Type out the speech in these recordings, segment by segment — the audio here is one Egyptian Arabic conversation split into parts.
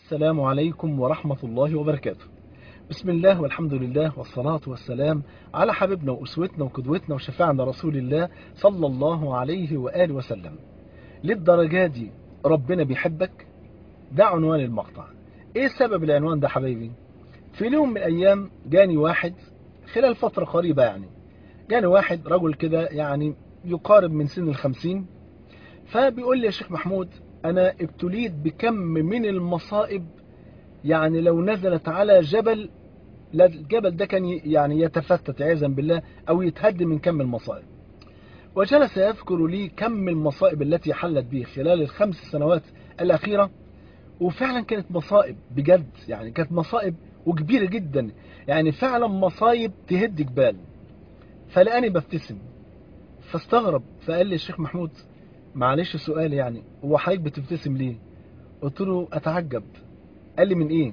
السلام عليكم ورحمة الله وبركاته بسم الله والحمد لله والصلاة والسلام على حبيبنا وأسوتنا وقدوتنا وشفاعنا رسول الله صلى الله عليه وآله وسلم للدرجة دي ربنا بيحبك ده عنوان المقطع ايه سبب العنوان ده حبايبي في يوم من الايام جاني واحد خلال فترة قريبة يعني جاني واحد رجل كده يعني يقارب من سن الخمسين فبيقول لي يا شيخ محمود انا ابتليت بكم من المصائب يعني لو نزلت على جبل الجبل ده كان يعني يتفتت عياذا بالله او يتهد من كم المصائب وجلس يذكر لي كم المصائب التي حلت به خلال الخمس سنوات الأخيرة وفعلا كانت مصائب بجد يعني كانت مصائب وكبيرة جدا يعني فعلا مصايب تهد جبال فلقاني ببتسم فاستغرب فقال لي الشيخ محمود معلش سؤال يعني هو حضرتك بتبتسم ليه قلت له اتعجب قال لي من ايه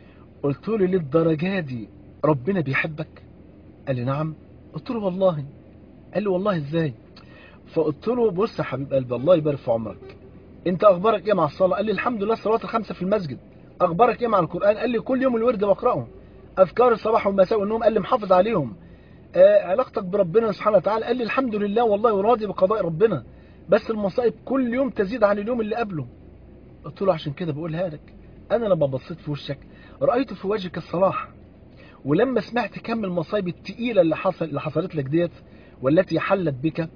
قلت له للدرجة دي ربنا بيحبك قال لي نعم قلت له والله قال لي والله ازاي فقلت له بص يا حبيب قلبي الله يبارك في عمرك انت اخبارك ايه مع الصلاه قال لي الحمد لله الصلوات الخمسه في المسجد اخبارك ايه مع القران قال لي كل يوم الورد بقراه اذكار الصباح والمساء والنوم قال لي محافظ عليهم آه علاقتك بربنا سبحانه وتعالى قال لي الحمد لله والله راضي بقضاء ربنا بس المصائب كل يوم تزيد عن اليوم اللي قبله قلت له عشان كده بقولها لك انا لما بصيت في وشك رايت في وجهك الصلاح ولما سمعت كم المصايب التقيله اللي حصل اللي حصلت لك ديت والتي حلت بك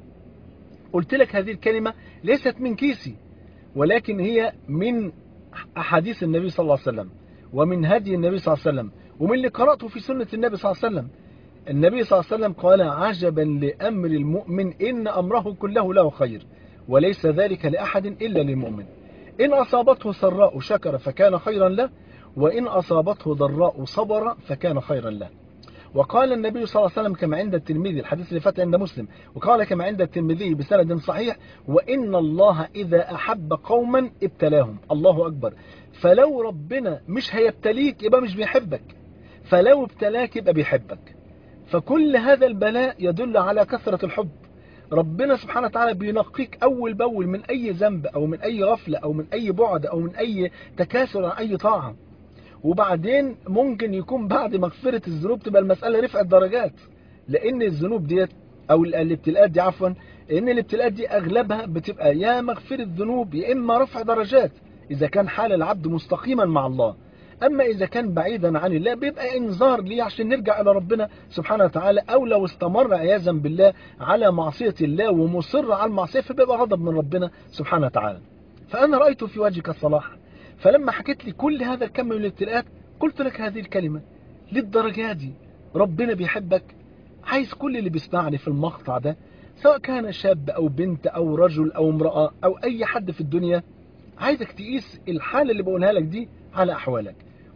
قلت لك هذه الكلمة ليست من كيسي ولكن هي من أحاديث النبي صلى الله عليه وسلم ومن هدي النبي صلى الله عليه وسلم ومن اللي قرأته في سنة النبي صلى الله عليه وسلم النبي صلى الله عليه وسلم قال عجبا لأمر المؤمن إن أمره كله له خير وليس ذلك لأحد إلا للمؤمن إن أصابته سراء شكر فكان خيرا له وإن أصابته ضراء صبر فكان خيرا له وقال النبي صلى الله عليه وسلم كما عند الترمذي الحديث اللي فات عند مسلم وقال كما عند الترمذي بسند صحيح وإن الله إذا أحب قوما ابتلاهم الله أكبر فلو ربنا مش هيبتليك يبقى مش بيحبك فلو ابتلاك يبقى بيحبك فكل هذا البلاء يدل على كثرة الحب ربنا سبحانه وتعالى بينقيك أول بأول من أي ذنب أو من أي غفلة أو من أي بعد أو من أي تكاسل عن أي طاعة وبعدين ممكن يكون بعد مغفرة الذنوب تبقى المسألة رفعت درجات لأن الذنوب ديت أو الابتلاءات دي عفوا لأن الابتلاءات دي أغلبها بتبقى يا مغفرة ذنوب يا إما رفع درجات إذا كان حال العبد مستقيما مع الله أما إذا كان بعيدا عن الله بيبقى إنذار ليه عشان نرجع إلى ربنا سبحانه وتعالى أو لو استمر عياذا بالله على معصية الله ومصر على المعصية فبيبقى غضب من ربنا سبحانه وتعالى فأنا رأيت في وجهك الصلاح فلما حكيت لي كل هذا الكم من الابتلاءات قلت لك هذه الكلمة للدرجة دي ربنا بيحبك عايز كل اللي بيسمعني في المقطع ده سواء كان شاب أو بنت أو رجل أو امرأة أو أي حد في الدنيا عايزك تقيس الحالة اللي بقولها لك دي على أحوالك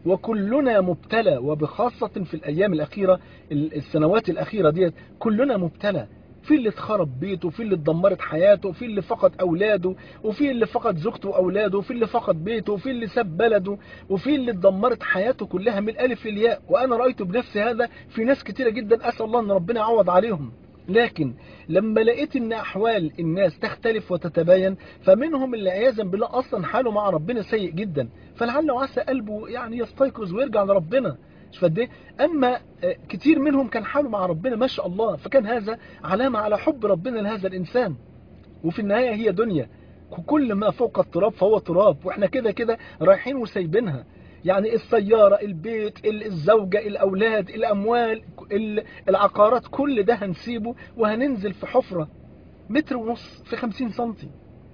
وكلنا مبتلى وبخاصة في الأيام الأخيرة السنوات الأخيرة ديت كلنا مبتلى في اللي اتخرب بيته وفي اللي اتدمرت حياته وفي اللي فقد اولاده وفي اللي فقد زوجته واولاده وفي اللي فقد بيته وفي اللي ساب بلده وفي اللي اتدمرت حياته كلها من الالف للياء وانا رايت بنفسي هذا في ناس كتيره جدا اسال الله ان ربنا يعوض عليهم لكن لما لقيت ان احوال الناس تختلف وتتباين فمنهم اللي عياذا بالله اصلا حاله مع ربنا سيء جدا فلعل وعسى قلبه يعني يستيقظ ويرجع لربنا مش فد ايه اما كتير منهم كان حاله مع ربنا ما شاء الله فكان هذا علامة على حب ربنا لهذا الانسان وفي النهاية هي دنيا كل ما فوق التراب فهو تراب واحنا كده كده رايحين وسايبينها يعني السيارة البيت الزوجة الأولاد الأموال العقارات كل ده هنسيبه وهننزل في حفرة متر ونص في خمسين سنتي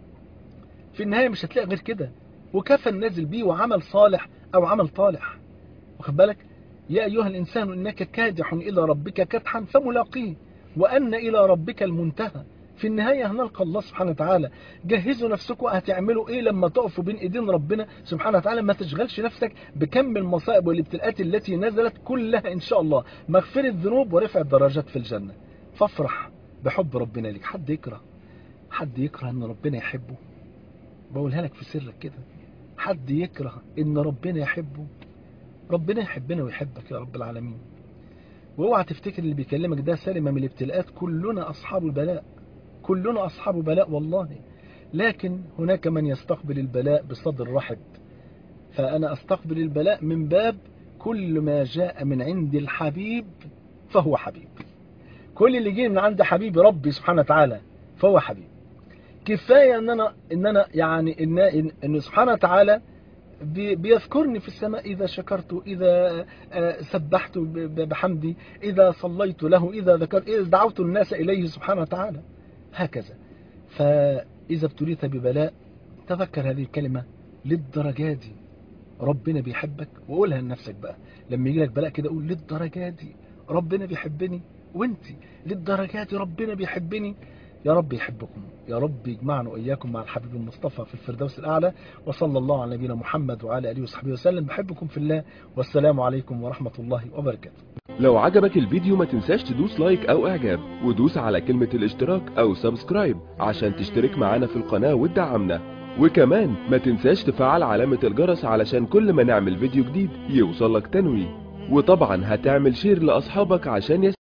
في النهاية مش هتلاقي غير كده وكفى النازل بيه وعمل صالح أو عمل طالح واخد بالك يا أيها الإنسان إنك كادح إلى ربك كدحا فملاقيه وأن إلى ربك المنتهى في النهاية هنلقى الله سبحانه وتعالى جهزوا نفسكم هتعملوا ايه لما تقفوا بين ايدين ربنا سبحانه وتعالى ما تشغلش نفسك بكم المصائب والابتلاءات التي نزلت كلها ان شاء الله مغفرة ذنوب ورفع الدرجات في الجنة فافرح بحب ربنا لك حد يكره حد يكره ان ربنا يحبه بقولها لك في سرك كده حد يكره ان ربنا يحبه ربنا يحبنا ويحبك يا رب العالمين واوعى تفتكر اللي بيكلمك ده سلم من الابتلاءات كلنا اصحاب البلاء كلنا أصحاب بلاء والله لكن هناك من يستقبل البلاء بصدر رحب فأنا أستقبل البلاء من باب كل ما جاء من عند الحبيب فهو حبيب كل اللي جه من عند حبيب ربي سبحانه وتعالى فهو حبيب كفاية ان انا ان انا يعني ان ان, إن سبحانه وتعالى بي- بيذكرني في السماء إذا شكرت إذا آه، سبحت ب- ب- بحمدي إذا صليت له إذا ذكرت إذا دعوت الناس إليه سبحانه وتعالى هكذا فإذا ابتليت ببلاء تذكر هذه الكلمة للدرجة دي ربنا بيحبك وقولها لنفسك بقى لما يجي لك بلاء كده قول للدرجة دي ربنا بيحبني وانت للدرجة دي ربنا بيحبني يا رب يحبكم يا رب يجمعنا وإياكم مع الحبيب المصطفى في الفردوس الأعلى وصلى الله على نبينا محمد وعلى آله وصحبه وسلم بحبكم في الله والسلام عليكم ورحمة الله وبركاته لو عجبك الفيديو ما تنساش تدوس لايك او اعجاب ودوس على كلمة الاشتراك او سبسكرايب عشان تشترك معانا في القناة وتدعمنا وكمان ما تنساش تفعل علامة الجرس علشان كل ما نعمل فيديو جديد يوصلك تنويه وطبعا هتعمل شير لاصحابك عشان يس